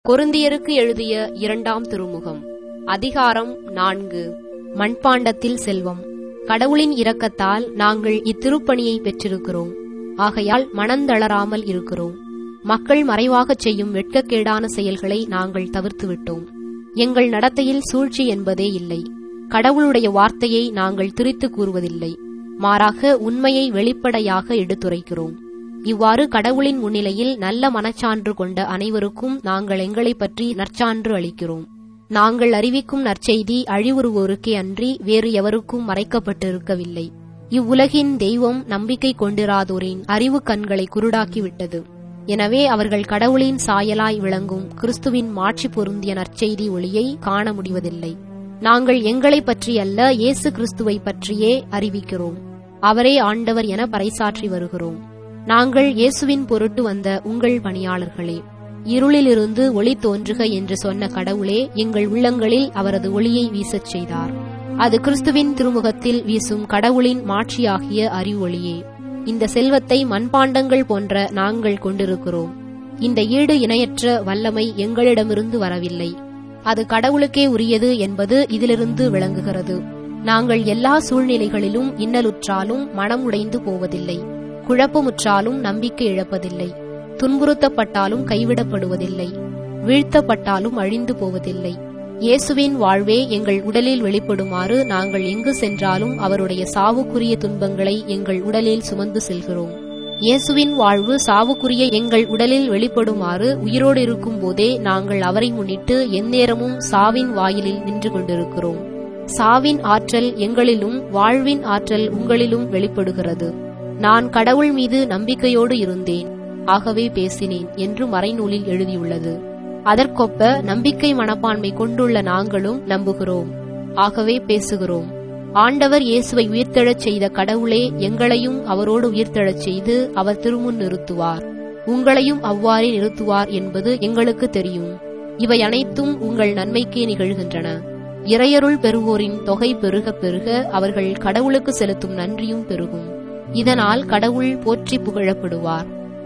கொரிந்தியருக்கு எழுதிய இரண்டாம் திருமுகம் அதிகாரம் நான்கு மண்பாண்டத்தில் செல்வம் கடவுளின் இரக்கத்தால் நாங்கள் இத்திருப்பணியை பெற்றிருக்கிறோம் ஆகையால் மனந்தளராமல் இருக்கிறோம் மக்கள் மறைவாகச் செய்யும் வெட்கக்கேடான செயல்களை நாங்கள் தவிர்த்துவிட்டோம் எங்கள் நடத்தையில் சூழ்ச்சி என்பதே இல்லை கடவுளுடைய வார்த்தையை நாங்கள் திரித்து கூறுவதில்லை மாறாக உண்மையை வெளிப்படையாக எடுத்துரைக்கிறோம் இவ்வாறு கடவுளின் முன்னிலையில் நல்ல மனச்சான்று கொண்ட அனைவருக்கும் நாங்கள் எங்களைப் பற்றி நற்சான்று அளிக்கிறோம் நாங்கள் அறிவிக்கும் நற்செய்தி அழிவுறுவோருக்கே அன்றி வேறு எவருக்கும் மறைக்கப்பட்டிருக்கவில்லை இவ்வுலகின் தெய்வம் நம்பிக்கை கொண்டிராதோரின் அறிவு கண்களை குருடாக்கிவிட்டது எனவே அவர்கள் கடவுளின் சாயலாய் விளங்கும் கிறிஸ்துவின் மாட்சி பொருந்திய நற்செய்தி ஒளியை காண முடிவதில்லை நாங்கள் எங்களைப் பற்றியல்ல இயேசு கிறிஸ்துவை பற்றியே அறிவிக்கிறோம் அவரே ஆண்டவர் என பறைசாற்றி வருகிறோம் நாங்கள் இயேசுவின் பொருட்டு வந்த உங்கள் பணியாளர்களே இருளிலிருந்து ஒளி தோன்றுக என்று சொன்ன கடவுளே எங்கள் உள்ளங்களில் அவரது ஒளியை வீசச் செய்தார் அது கிறிஸ்துவின் திருமுகத்தில் வீசும் கடவுளின் மாட்சியாகிய அறிவொளியே இந்த செல்வத்தை மண்பாண்டங்கள் போன்ற நாங்கள் கொண்டிருக்கிறோம் இந்த ஈடு இணையற்ற வல்லமை எங்களிடமிருந்து வரவில்லை அது கடவுளுக்கே உரியது என்பது இதிலிருந்து விளங்குகிறது நாங்கள் எல்லா சூழ்நிலைகளிலும் இன்னலுற்றாலும் மனம் உடைந்து போவதில்லை குழப்பமுற்றாலும் நம்பிக்கை இழப்பதில்லை துன்புறுத்தப்பட்டாலும் கைவிடப்படுவதில்லை வீழ்த்தப்பட்டாலும் அழிந்து போவதில்லை இயேசுவின் வாழ்வே எங்கள் உடலில் வெளிப்படுமாறு நாங்கள் எங்கு சென்றாலும் அவருடைய சாவுக்குரிய துன்பங்களை எங்கள் உடலில் சுமந்து செல்கிறோம் இயேசுவின் வாழ்வு சாவுக்குரிய எங்கள் உடலில் வெளிப்படுமாறு உயிரோடு இருக்கும் போதே நாங்கள் அவரை முன்னிட்டு எந்நேரமும் சாவின் வாயிலில் நின்று கொண்டிருக்கிறோம் சாவின் ஆற்றல் எங்களிலும் வாழ்வின் ஆற்றல் உங்களிலும் வெளிப்படுகிறது நான் கடவுள் மீது நம்பிக்கையோடு இருந்தேன் ஆகவே பேசினேன் என்று மறைநூலில் எழுதியுள்ளது அதற்கொப்ப நம்பிக்கை மனப்பான்மை கொண்டுள்ள நாங்களும் நம்புகிறோம் ஆகவே பேசுகிறோம் ஆண்டவர் இயேசுவை உயிர்த்தெழச் செய்த கடவுளே எங்களையும் அவரோடு உயிர்த்தெழச் செய்து அவர் திருமுன் நிறுத்துவார் உங்களையும் அவ்வாறே நிறுத்துவார் என்பது எங்களுக்கு தெரியும் இவை அனைத்தும் உங்கள் நன்மைக்கே நிகழ்கின்றன இறையருள் பெறுவோரின் தொகை பெருக பெருக அவர்கள் கடவுளுக்கு செலுத்தும் நன்றியும் பெருகும் இதனால் கடவுள் போற்றி புகழப்படுவார்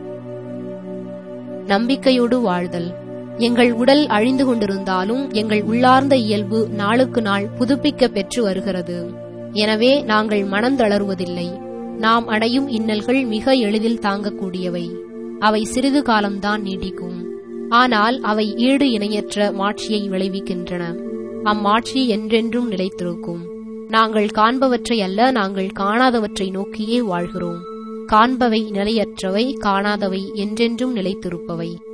நம்பிக்கையோடு வாழ்தல் எங்கள் உடல் அழிந்து கொண்டிருந்தாலும் எங்கள் உள்ளார்ந்த இயல்பு நாளுக்கு நாள் புதுப்பிக்க பெற்று வருகிறது எனவே நாங்கள் மனந்தளருவதில்லை நாம் அடையும் இன்னல்கள் மிக எளிதில் தாங்கக்கூடியவை அவை சிறிது காலம்தான் நீடிக்கும் ஆனால் அவை ஈடு இணையற்ற மாட்சியை விளைவிக்கின்றன அம்மாட்சி என்றென்றும் நிலைத்திருக்கும் நாங்கள் காண்பவற்றை அல்ல நாங்கள் காணாதவற்றை நோக்கியே வாழ்கிறோம் காண்பவை நிலையற்றவை காணாதவை என்றென்றும் நிலைத்திருப்பவை